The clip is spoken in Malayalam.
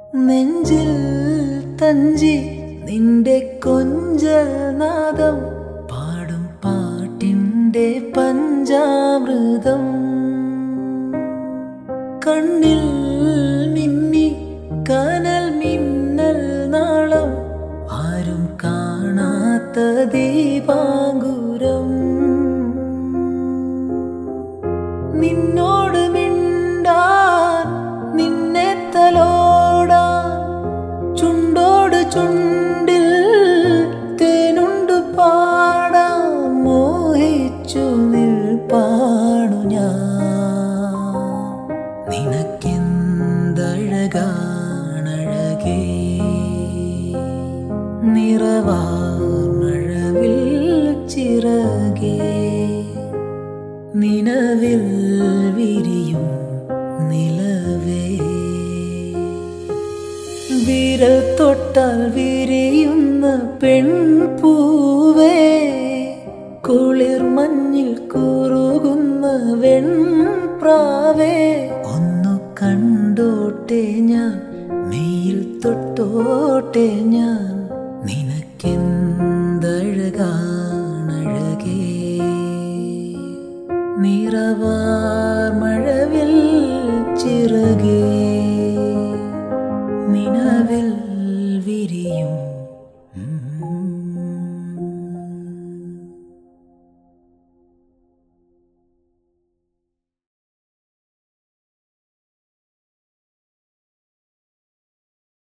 നെഞ്ചിൽ തഞ്ചി നിന്റെ കൊഞ്ചനാദം പാടും പാട്ടിൻ്റെ പഞ്ചാമൃതം കണ്ണിൽ മിന്നി കനൽ മിന്നൽ നാളം ആരും കാണാത്ത ദീപാങ്കുരം നിന്നോട് മിണ്ടാൻ നിന്നെ തലോടാൻ ചുണ്ടോട് ചുണ്ടിൽ തേനുണ്ട് പാടാൻ മോഹിച്ചു നിൽപ്പാണു ഞാൻ നിനക്കെന്തഴകാണഴകേ നിറവാർമഴവിൽ ചിറകേ നിലവിൽ വിരിയും നിലവേ വിരൽ തൊട്ടാൽ വിരിയുന്ന പെൺപൂവേ കുളിർ മഞ്ഞിൽ കുറുകുന്ന വെൺപ്രാവേ ഒന്നു കണ്ടോട്ടെ ഞാൻ മെയിൽ തൊട്ടോട്ടെ ഞാൻ നിനക്കെന്തഴകാണഴകേ നിറവാ